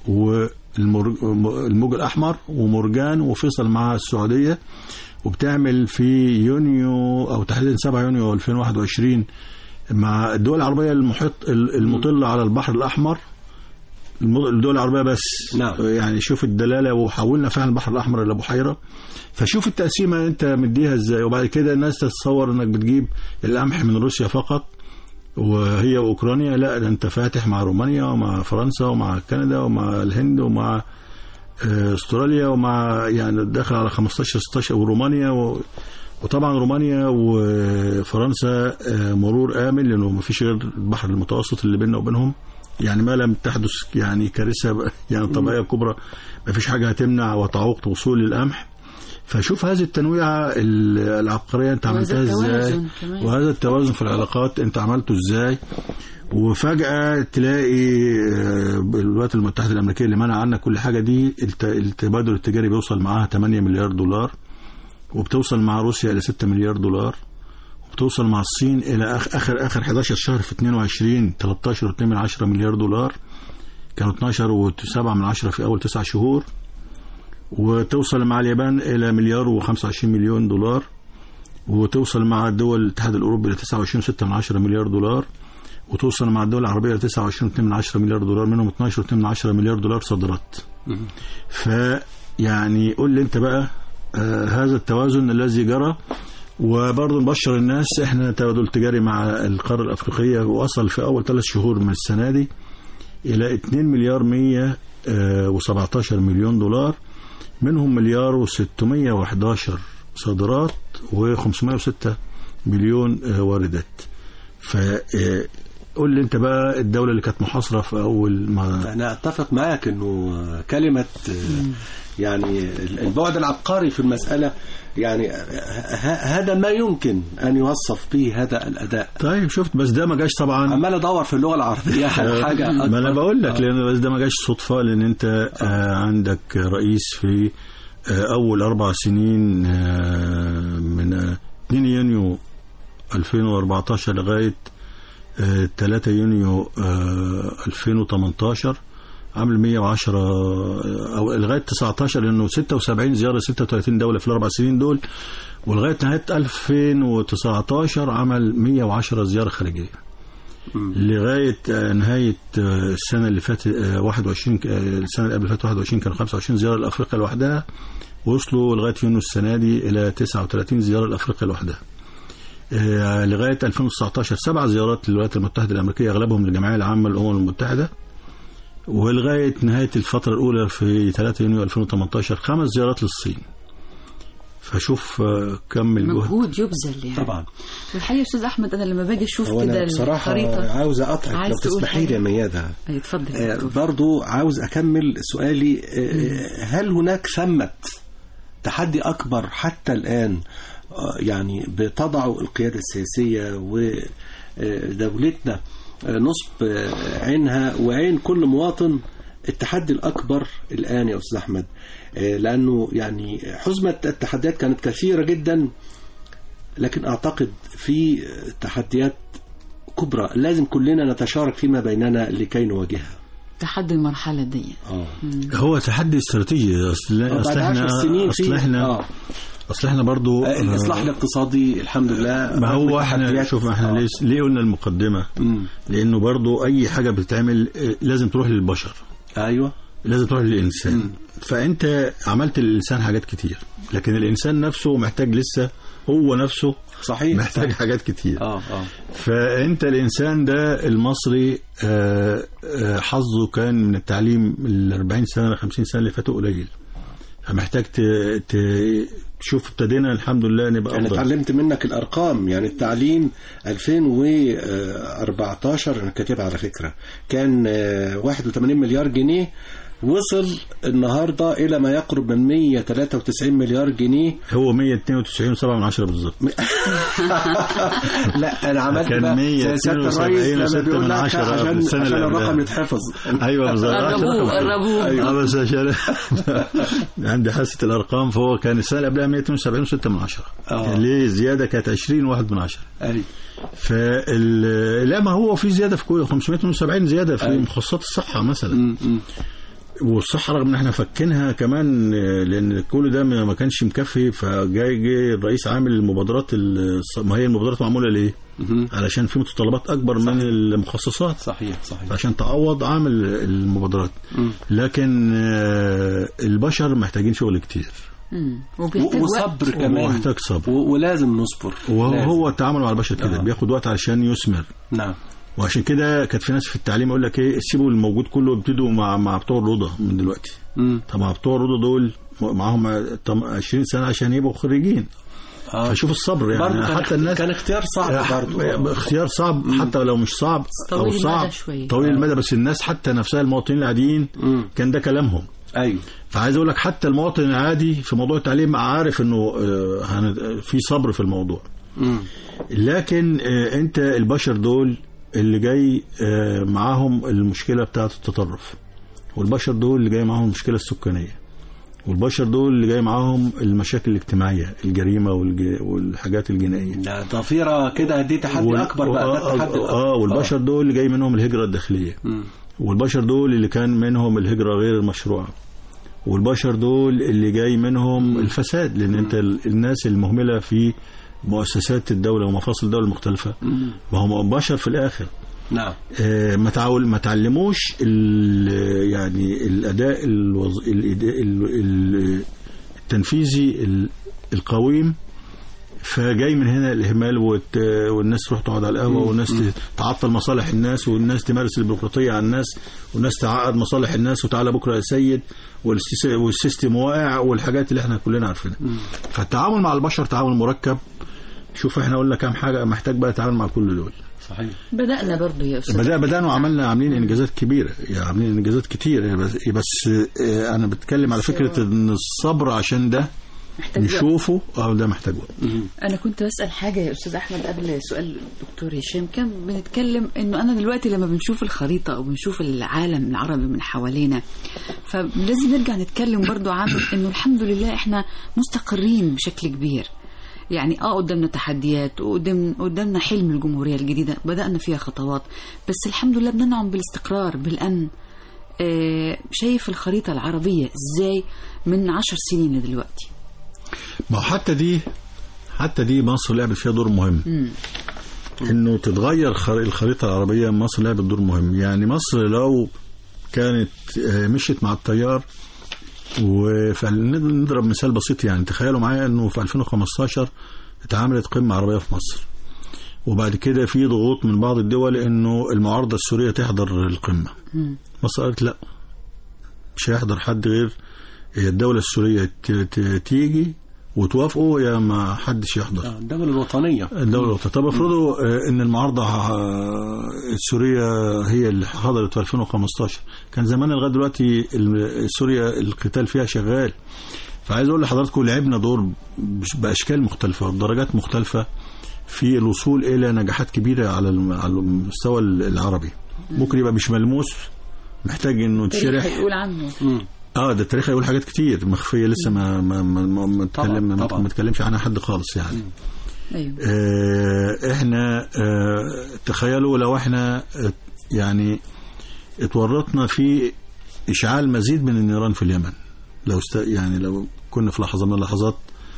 والموج الأحمر ومرجان وفيصل مع السعودية وبتعمل في يونيو أو تحديدا 7 يونيو 2021 مع الدول العربية المحيط المطلة على البحر الأحمر الم- الدول العربية بس
نعم.
يعني شوف الدلالة وحولنا فعلا البحر الأحمر إلى بحيرة فشوف التقسيمة أنت مديها إزاي وبعد كده الناس تتصور إنك بتجيب القمح من روسيا فقط وهي وأوكرانيا لا ده أنت فاتح مع رومانيا ومع فرنسا ومع كندا ومع الهند ومع آه، استراليا ومع يعني داخل على 15 16 ورومانيا و وطبعا رومانيا وفرنسا آه، مرور آمن لأنه ما فيش غير البحر المتوسط اللي بيننا وبينهم يعني ما لم تحدث يعني كارثة ب- يعني طبيعية كبرى ما فيش حاجة هتمنع وتعوق وصول القمح فشوف هذه التنويعة ال- العبقرية انت
وهذا
عملتها ازاي
التوازن كمان.
وهذا التوازن في العلاقات انت عملته ازاي وفجأة تلاقي آه، الولايات المتحدة الأمريكية اللي منع عنك كل حاجة دي الت- التبادل التجاري بيوصل معاها 8 مليار دولار وبتوصل مع روسيا إلى 6 مليار دولار وبتوصل مع الصين إلى آخ- آخر آخر 11 شهر في 22 13 و2 من 10 مليار دولار كانوا 12 و7 من 10 في أول 9 شهور وتوصل مع اليابان إلى مليار و25 مليون دولار وتوصل مع دول الاتحاد الأوروبي إلى 29.6 من 10 مليار دولار وتوصل مع الدول العربية إلى 29.2 من 10 مليار دولار منهم 12.2 من 10 مليار دولار صادرات فيعني قول لي أنت بقى آه هذا التوازن الذي جرى وبرضه نبشر الناس احنا تبادل تجاري مع القارة الأفريقية وصل في أول ثلاث شهور من السنة دي إلى 2 مليار 117 مليون دولار منهم مليار و611 صادرات و506 مليون آه، واردات ف آه، قول لي انت بقى الدولة اللي كانت محاصرة في أول ما
أنا أتفق معك أنه كلمة يعني البعد العبقري في المسألة يعني ه- هذا ما يمكن أن يوصف به هذا الأداء
طيب شفت بس ده ما جاش طبعا
عمال أدور في اللغة العربية على حاجة
ما انا
أكبر.
بقول لك
آه.
لان بس ده ما جاش صدفه لان انت آه عندك رئيس في آه اول اربع سنين آه من آه 2 يونيو 2014 لغايه آه 3 يونيو آه 2018 عامل 110 آه، او لغايه 19 لانه 76 زياره 36 دوله في الاربع سنين دول ولغايه نهايه 2019 عمل 110 زياره خارجيه لغايه آه، نهايه آه، السنه اللي فاتت آه، 21 ك- آه، السنه اللي قبل اللي فاتت 21 كانوا 25 زياره لافريقيا لوحدها وصلوا لغايه يونيو السنه دي الى 39 زياره لافريقيا لوحدها. آه، لغايه 2019 سبع زيارات للولايات المتحده الامريكيه اغلبهم للجمعيه العامه للامم المتحده ولغايه نهايه الفتره الاولى في 3 يونيو 2018 خمس زيارات للصين. فشوف آه، كم الجهد
مجهود يبذل يعني
طبعا
والحقيقه يا استاذ احمد انا لما باجي اشوف
هو أنا
كده
بصراحة
الخريطه
عاوز أقطعك
عايز
لو
تقول
تسمحي لي يا
حاجة؟
ميادة
أي، اتفضل
آه، برضو عاوز أكمل سؤالي آه، هل هناك ثمة تحدي أكبر حتى الآن آه، يعني بتضع القيادة السياسية ودولتنا نصب آه، عينها وعين كل مواطن التحدي الأكبر الآن يا أستاذ أحمد آه، لأنه يعني حزمة التحديات كانت كثيرة جدا لكن أعتقد في تحديات كبرى لازم كلنا نتشارك فيما بيننا لكي نواجهها
تحدي المرحله دي
اه
هو تحدي استراتيجي اصل
بعد
اصل
عشر
احنا
سنين في
اصل احنا
آه.
اصل احنا برضو
آه، الاصلاح
آه،
الاقتصادي الحمد لله
ما
رغم
هو احنا
التحديات.
شوف احنا
آه.
ليه ليه قلنا المقدمه
مم.
لانه برضو اي حاجه بتتعمل آه، لازم تروح للبشر
ايوه
لازم تروح للانسان
مم.
فانت عملت للانسان حاجات كتير لكن الانسان نفسه محتاج لسه هو نفسه
صحيح
محتاج حاجات كتير
اه اه
فانت الانسان ده المصري آه، آه، حظه كان من التعليم ال 40 سنه 50 سنه اللي فاتوا قليل فمحتاج ت... ت... شوف ابتدينا الحمد لله نبقى
انا
افضل
اتعلمت منك الارقام يعني التعليم 2014 انا كاتبها على فكره كان آه، 81 مليار جنيه وصل النهارده الى ما يقرب من 193 مليار جنيه
هو 192 7 من 10 بالظبط
لا انا عملت
كان
بقى زي سياده الرئيس
172
لما
وستة
بيقول
من
لك
عشرة في
عشان
السنة
عشان
اللي
الرقم
قبلها.
يتحفظ
ايوه بالظبط
قربوه قربوه
اه بس عشان عندي حاسه الارقام فهو كان السنه اللي قبلها 172 و6 من 10
آه.
ليه زياده كانت 20 واحد من 10
أيوة.
فال لا ما هو في زياده في كل 572 زياده في
أيوة.
مخصصات الصحه مثلا
م- م.
والصحه رغم ان احنا فكينها كمان آه، لان كل ده ما ما كانش مكفي فجاي جه الرئيس عامل المبادرات الص- ما هي المبادرات معموله ليه؟
مهم.
علشان في متطلبات اكبر من المخصصات
صحيح صحيح
عشان تعوض عامل المبادرات
م.
لكن آه، البشر محتاجين شغل كتير
مم. وبيحتاج
و-
وقت
وصبر كمان
ومحتاج صبر
و- ولازم نصبر لازم.
وهو التعامل مع البشر كده
آه.
بياخد وقت عشان يثمر
نعم
وعشان كده كانت في ناس في التعليم يقول لك ايه سيبوا الموجود كله ابتدوا مع مع بتوع الروضه من دلوقتي
م.
طب بتوع الروضه دول معاهم طم- 20 سنه عشان يبقوا خريجين
آه.
فشوف الصبر
برضه
يعني
كان
حتى الناس
كان اختيار صعب برضه
اختيار صعب حتى لو مش صعب
طويل
او
المدى
صعب
شوية.
طويل المدى بس الناس حتى نفسها المواطنين العاديين
مم.
كان ده كلامهم
ايوه
فعايز اقول لك حتى المواطن العادي في موضوع التعليم عارف انه آه، هن- في صبر في الموضوع
م.
لكن آه، انت البشر دول اللي جاي آه، معاهم المشكله بتاعه التطرف والبشر دول اللي جاي معاهم المشكله السكانيه والبشر دول اللي جاي معاهم المشاكل الاجتماعيه الجريمه والج- والحاجات الجنائيه
ده ضفيره كده دي تحدي
وال-
اكبر بقى ده
آه,
التحدي
آه,
الأكبر.
اه والبشر دول اللي جاي منهم الهجره الداخليه
م.
والبشر دول اللي كان منهم الهجرة غير المشروعة والبشر دول اللي جاي منهم الفساد لأن أنت ال- الناس المهملة في مؤسسات الدولة ومفاصل الدولة المختلفة ما هم بشر في الآخر
نعم
آه، ما تعول ما تعلموش ال- يعني الأداء الوظ... الإداء ال- ال- التنفيذي ال- القويم فجاي من هنا الإهمال وت... والناس تروح تقعد على القهوة والناس تعطل مصالح الناس والناس تمارس البيروقراطية على الناس والناس تعقد مصالح الناس وتعالى بكرة يا سيد والسيس- والسيستم واقع والحاجات اللي احنا كلنا عارفينها فالتعامل مع البشر تعامل مركب شوف احنا قلنا كام حاجة محتاج بقى تتعامل مع كل دول
صحيح
بدأنا برضو يا أستاذ
بدأ بدأنا وعملنا عاملين انجازات كبيره يعني عاملين انجازات كتير يعني بس, بس آه، انا بتكلم على فكره ان الصبر عشان ده
محتاج وقت.
نشوفه اه ده محتاج وقت
أنا كنت بسأل حاجة يا أستاذ أحمد قبل سؤال الدكتور هشام كان بنتكلم إنه أنا دلوقتي لما بنشوف الخريطة أو بنشوف العالم العربي من حوالينا فلازم نرجع نتكلم برضو عن إنه الحمد لله إحنا مستقرين بشكل كبير يعني اه قدامنا تحديات وقدام قدامنا حلم الجمهوريه الجديده بدانا فيها خطوات بس الحمد لله بننعم بالاستقرار بالامن آه شايف الخريطه العربيه ازاي من عشر سنين لدلوقتي
ما هو حتى دي حتى دي مصر لعبت فيها دور مهم
مم.
انه تتغير خر- الخريطه العربيه مصر لعبت دور مهم يعني مصر لو كانت آه، مشيت مع التيار ونضرب مثال بسيط يعني تخيلوا معايا انه في 2015 اتعملت قمه عربيه في مصر وبعد كده في ضغوط من بعض الدول انه المعارضه السوريه تحضر القمه
مم.
مصر قالت لا مش هيحضر حد غير هي الدوله السوريه ت- ت- تيجي وتوافقوا يا ما حدش يحضر
آه، الدولة الوطنية
الدولة الوطنية طب افرضوا آه، ان المعارضة آه، السورية هي اللي حضرت في 2015 كان زمان لغاية دلوقتي ال- سوريا القتال فيها شغال فعايز اقول لحضراتكم لعبنا دور بش- باشكال مختلفة وبدرجات مختلفة في الوصول الى نجاحات كبيرة على الم- على المستوى العربي ممكن يبقى مش ملموس محتاج انه
التاريخ
تشرح
هيقول عنه
اه ده التاريخ هيقول حاجات كتير مخفيه لسه ما ما ما ما, ما,
طبعاً،
تكلم ما,
طبعاً.
ما تكلمش عنها حد خالص يعني
ايوه
آه، احنا آه، تخيلوا لو احنا آه، يعني اتورطنا في اشعال مزيد من النيران في اليمن لو است... يعني لو كنا في لحظه من اللحظات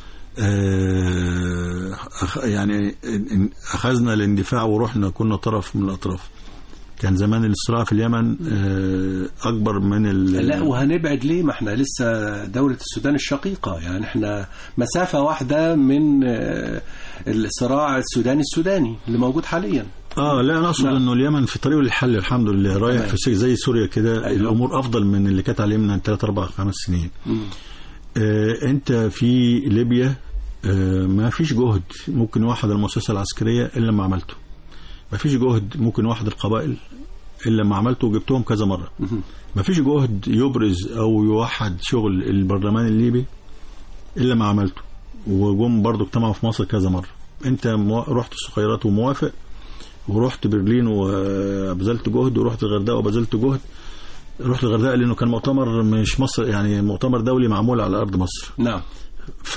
آه، أخ... يعني إن- اخذنا الاندفاع ورحنا كنا طرف من الاطراف كان زمان الصراع في اليمن آه، اكبر من ال...
لا وهنبعد ليه ما احنا لسه دولة السودان الشقيقة يعني احنا مسافة واحدة من آه، الصراع السوداني السوداني اللي موجود حاليا
اه لا انا اقصد
نعم.
انه اليمن في طريقه للحل الحمد لله رايح
تمام.
في سكه زي سوريا كده
أيوة.
الامور افضل من اللي كانت عليه من 3 4 5 سنين
مم.
آه انت في ليبيا آه ما فيش جهد ممكن يوحد المؤسسه العسكريه الا لما عملته ما فيش جهد ممكن يوحد القبائل الا لما عملته وجبتهم كذا مره ما فيش جهد يبرز او يوحد شغل البرلمان الليبي الا ما عملته وجم برضو اجتمعوا في مصر كذا مره انت مو... رحت السخيرات وموافق ورحت برلين وبذلت جهد ورحت الغردقه وبذلت جهد رحت الغردقه لانه كان مؤتمر مش مصر يعني مؤتمر دولي معمول على ارض مصر
نعم
ف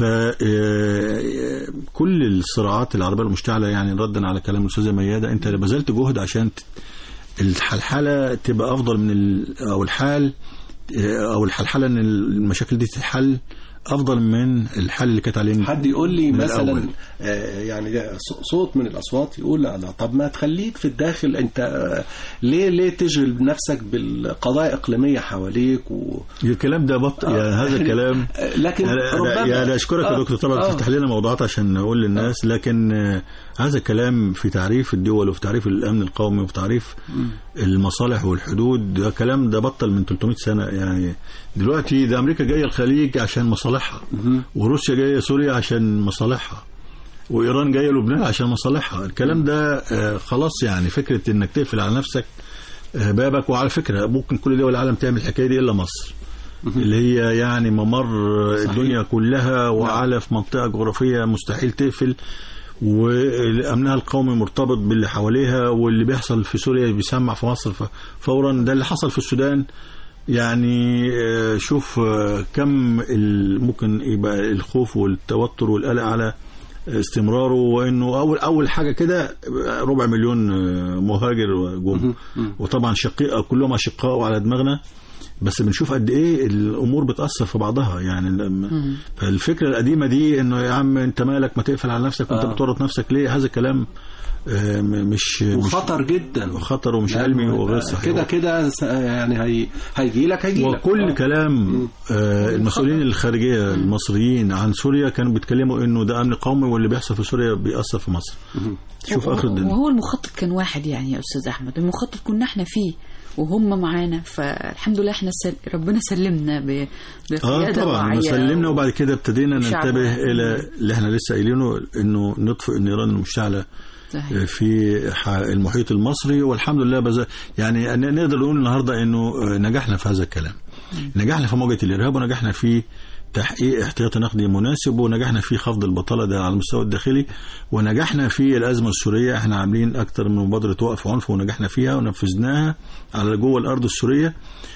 آه، كل الصراعات العربيه المشتعله يعني ردا على كلام الاستاذه مياده انت بذلت جهد عشان ت- الحلحله تبقى افضل من ال... او الحال آه، او الحلحله ان المشاكل دي تتحل افضل من الحل اللي كانت عليه
حد يقول لي
من
مثلا
الأول.
آه، يعني ده ص- صوت من الاصوات يقول لا لا طب ما تخليك في الداخل انت آه، ليه ليه تشغل نفسك بالقضايا الاقليميه حواليك و...
الكلام ده بط...
آه.
يعني هذا الكلام
لكن
أنا-
ربما
أنا- يعني اشكرك يا
آه،
دكتور طبعا
آه.
تفتح لنا موضوعات عشان نقول للناس لكن آه، هذا الكلام في تعريف الدول وفي تعريف الامن القومي وفي تعريف المصالح والحدود ده كلام ده بطل من 300 سنه يعني دلوقتي ده امريكا جايه الخليج عشان مصالحها وروسيا جايه سوريا عشان مصالحها وايران جايه لبنان عشان مصالحها الكلام ده آه، خلاص يعني فكره انك تقفل على نفسك آه، بابك وعلى فكره ممكن كل دول العالم تعمل الحكايه دي الا مصر اللي هي يعني ممر
صحيح.
الدنيا كلها وعلى في منطقه جغرافيه مستحيل تقفل وامنها القومي مرتبط باللي حواليها واللي بيحصل في سوريا بيسمع في مصر ف- فورا ده اللي حصل في السودان يعني آه، شوف آه، كم ال- ممكن يبقى الخوف والتوتر والقلق على استمراره وانه اول اول حاجه كده ربع مليون آه، مهاجر جم وطبعا شقيقه كلهم اشقاء وعلى دماغنا بس بنشوف قد ايه الامور بتاثر في بعضها يعني لما فالفكره القديمه دي انه يا عم انت مالك ما تقفل على نفسك وانت
آه.
بتورط نفسك ليه هذا كلام آه، م- مش مش
وخطر جدا
خطر ومش علمي وغير صحيح
كده كده س- يعني هي هيجي لك هيجي لك
وكل كلام آه المسؤولين الخارجيه المصريين عن سوريا كانوا بيتكلموا انه ده امن قومي واللي بيحصل في سوريا بيأثر في مصر شوف اخر الدنيا
وهو المخطط كان واحد يعني يا استاذ احمد المخطط كنا احنا فيه وهم معانا فالحمد لله احنا سل... ربنا سلمنا ب...
اه
بقياده
طبعا
واعيه
سلمنا وبعد كده ابتدينا
وشعب
ننتبه
واعي.
الى اللي احنا لسه قايلينه انه نطفئ النيران المشتعله
صحيح.
في ح- المحيط المصري والحمد لله بز... يعني ن- نقدر نقول النهارده انه آه، نجحنا في هذا الكلام نجحنا في مواجهه الارهاب ونجحنا في تحقيق احتياطي نقدي مناسب ونجحنا في خفض البطاله ده على المستوى الداخلي ونجحنا في الازمه السوريه احنا عاملين اكتر من مبادره وقف عنف ونجحنا فيها ونفذناها على جوه الارض السوريه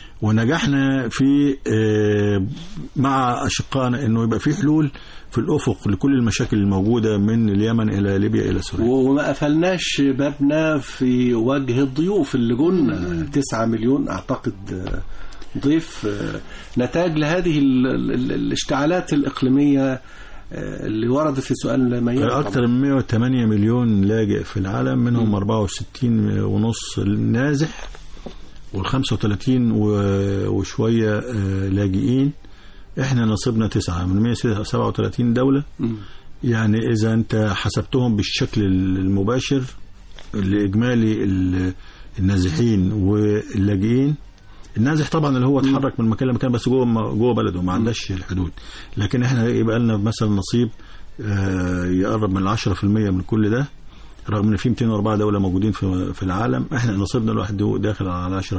ونجحنا في آه، مع اشقائنا انه يبقى في حلول في الافق لكل المشاكل الموجوده من اليمن الى ليبيا الى سوريا
وما قفلناش بابنا في وجه الضيوف اللي جولنا 9 مليون اعتقد آه، ضيف آه، نتاج لهذه ال- ال- ال- الاشتعالات الاقليميه آه، اللي وردت في سؤال ميت
أكثر من 108 مليون لاجئ في العالم منهم 64 ونص نازح وال 35 و- وشوية آه، لاجئين احنا نصيبنا تسعة من 137 دولة يعني إذا أنت حسبتهم بالشكل المباشر الإجمالي ال- النازحين واللاجئين النازح طبعا اللي هو اتحرك من مكان لمكان بس جوه جوه بلده ما عندهاش الحدود لكن احنا يبقى لنا مثلا نصيب آه، يقرب من 10% من كل ده رغم ان في 204 دوله موجودين في في العالم احنا نصيبنا الواحد داخل على 10%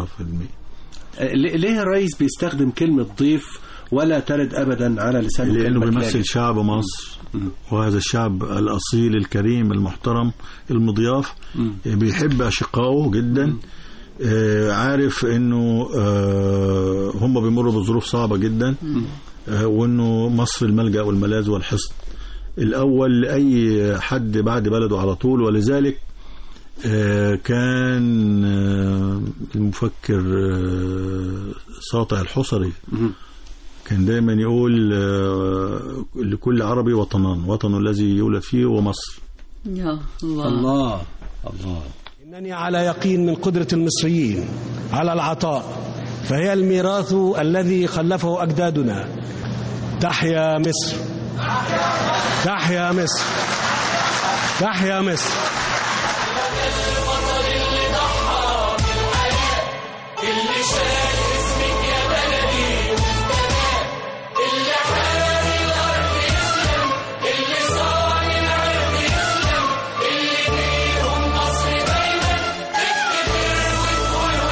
آه، ليه ليه الرئيس بيستخدم كلمه ضيف ولا ترد ابدا على لسان
لانه
كلمة
بيمثل
لاجئ؟
شعب مصر وهذا الشعب الاصيل الكريم المحترم المضياف بيحب اشقائه جدا آه، عارف انه آه، هم بيمروا بظروف صعبه جدا آه، وانه مصر الملجا والملاذ والحصن الاول لاي حد بعد بلده على طول ولذلك آه، كان آه، المفكر آه، ساطع الحصري كان دايما يقول آه، لكل عربي وطنان وطنه الذي يولد فيه ومصر
يا الله
الله الله
إنني على يقين من قدرة المصريين على العطاء فهي الميراث الذي خلفه أجدادنا تحيا مصر تحيا مصر تحيا مصر
اللي شال اسمك يا بلدي اللي حامي الارض يسلم اللي صانع العرض يسلم اللي بيهم مصر دايما تفتكر وتقول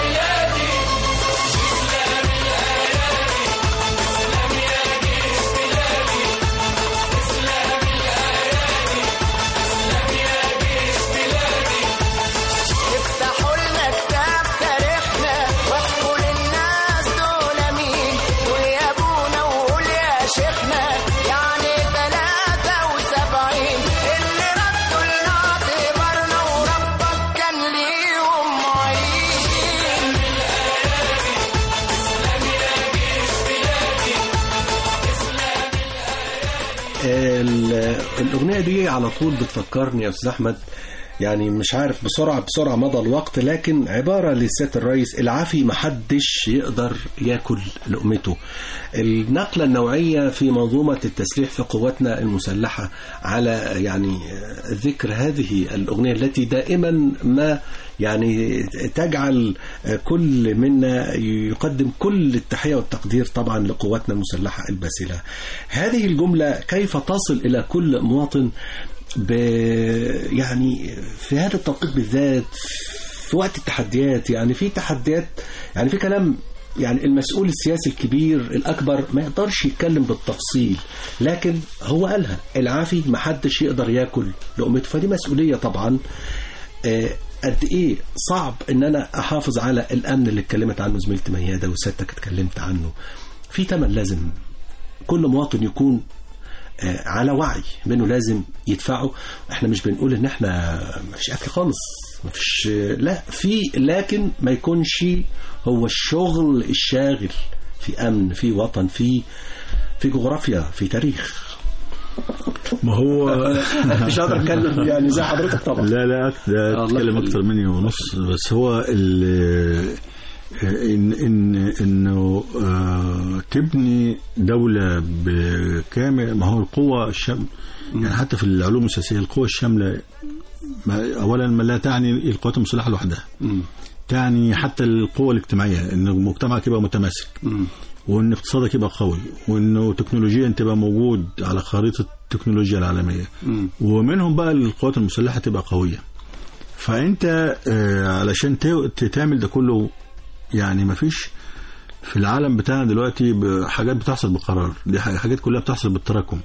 ال- الأغنية دي على طول بتفكرني يا أستاذ أحمد يعني مش عارف بسرعة بسرعة مضى الوقت لكن عبارة للسيادة الرئيس العافي محدش يقدر ياكل لقمته النقلة النوعية في منظومة التسليح في قواتنا المسلحة على يعني ذكر هذه الأغنية التي دائما ما يعني تجعل كل منا يقدم كل التحية والتقدير طبعا لقواتنا المسلحة الباسلة هذه الجملة كيف تصل إلى كل مواطن ب يعني في هذا التوقيت بالذات في وقت التحديات يعني في تحديات يعني في كلام يعني المسؤول السياسي الكبير الأكبر ما يقدرش يتكلم بالتفصيل لكن هو قالها العافي ما حدش يقدر ياكل لقمته فدي مسؤولية طبعا آه، قد ايه صعب ان انا احافظ على الامن اللي اتكلمت عنه زميلتي مياده وسيادتك اتكلمت عنه في تمن لازم كل مواطن يكون آه، على وعي بانه لازم يدفعه احنا مش بنقول ان احنا مفيش اكل خالص مفيش لا في لكن ما يكونش هو الشغل الشاغل في امن في وطن في في جغرافيا في تاريخ
ما هو
مش هقدر اتكلم يعني زي حضرتك طبعا
لا لا أك- ده
الله
اتكلم
يخليك.
اكتر مني ونص بس هو ال- ان ان انه آه، تبني دوله بكامل ما هو القوه الشام يعني حتى في العلوم السياسيه القوه الشامله ما اولا ما لا تعني القوات المسلحه لوحدها تعني حتى القوة الاجتماعية ان مجتمعك يبقى متماسك وان اقتصادك يبقى قوي وانه تكنولوجيا تبقى موجود على خريطة التكنولوجيا العالمية ومنهم بقى القوات المسلحة تبقى قوية فانت آه، علشان ت- ت- تعمل ده كله يعني مفيش في العالم بتاعنا دلوقتي ب- حاجات بتحصل بقرار دي ح- حاجات كلها بتحصل بالتراكم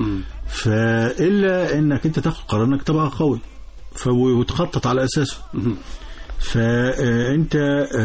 فإلا انك انت تاخد قرار انك تبقى قوي ف- وتخطط على اساسه فانت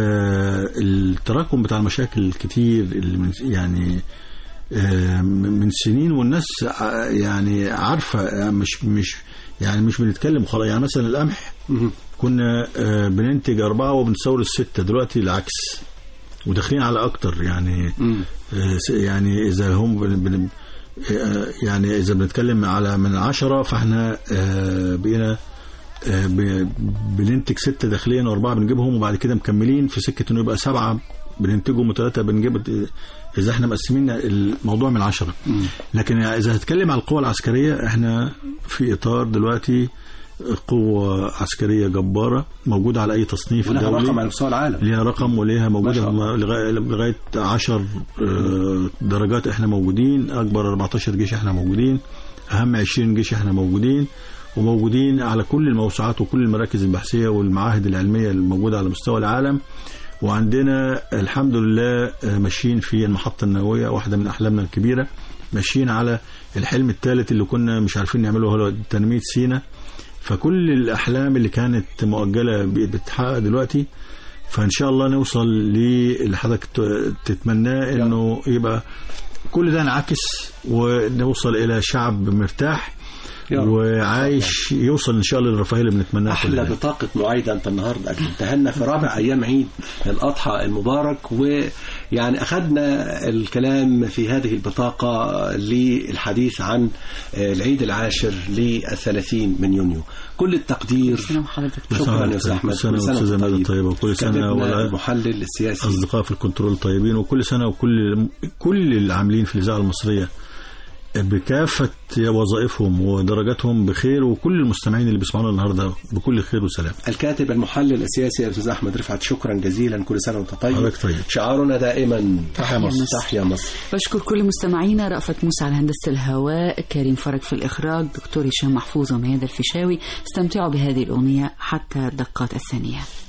التراكم بتاع المشاكل الكتير اللي من يعني آه، من سنين والناس ع- يعني عارفه آه، مش مش يعني مش بنتكلم خلاص يعني مثلا القمح كنا آه، بننتج أربعة وبنستورد ستة دلوقتي العكس وداخلين على أكتر يعني آه، س- يعني إذا هم بن- بن- آه، يعني إذا بنتكلم على من عشرة فإحنا آه، بقينا آه، ب- بننتج ستة داخليا وأربعة بنجيبهم وبعد كده مكملين في سكة إنه يبقى سبعة بننتجهم وثلاثة بنجيب إذا إحنا مقسمين الموضوع من عشرة لكن إذا هتكلم على القوة العسكرية إحنا في إطار دلوقتي قوة عسكرية جبارة موجودة على أي تصنيف
ولها
دولي
رقم على مستوى العالم
ليها رقم وليها موجودة
ما شاء الله.
لغاية لغاية 10 آه، درجات احنا موجودين أكبر 14 جيش احنا موجودين أهم 20 جيش احنا موجودين وموجودين على كل الموسوعات وكل المراكز البحثية والمعاهد العلمية الموجودة على مستوى العالم وعندنا الحمد لله آه، ماشيين في المحطة النووية واحدة من أحلامنا الكبيرة ماشيين على الحلم الثالث اللي كنا مش عارفين نعمله هو تنمية سينا فكل الأحلام اللي كانت مؤجلة بتتحقق دلوقتي فإن شاء الله نوصل للي حضرتك ت- تتمناه إنه يبقى كل ده انعكس ونوصل إلى شعب مرتاح
يا رب.
وعايش يوصل إن شاء الله للرفاهية اللي بنتمناها
احلى
كلنا.
بطاقه معايده انت النهارده قدمتها لنا في رابع ايام عيد الاضحى المبارك ويعني اخذنا الكلام في هذه البطاقه للحديث عن آه، العيد العاشر للثلاثين من يونيو كل التقدير
سنة وحضرتك
كل
شكرا
سنة
يا استاذ احمد
كل سنة وأستاذة
وأنت
ميادة طيبة وكل سنة
كاتبنا
ولا
المحلل السياسي
أصدقاء في الكنترول طيبين وكل سنة وكل كل العاملين في الإذاعة المصرية بكافة وظائفهم ودرجاتهم بخير وكل المستمعين اللي بيسمعونا النهارده بكل خير وسلام.
الكاتب المحلل السياسي يا استاذ احمد رفعت شكرا جزيلا كل سنه وانت طيب
حضرتك طيب.
شعارنا دائما
تحيا مصر.
تحيا مصر
بشكر كل مستمعينا رأفت موسى على هندسة الهواء كريم فرج في الإخراج دكتور هشام محفوظ وميادة الفيشاوي استمتعوا بهذه الأغنية حتى الدقات الثانية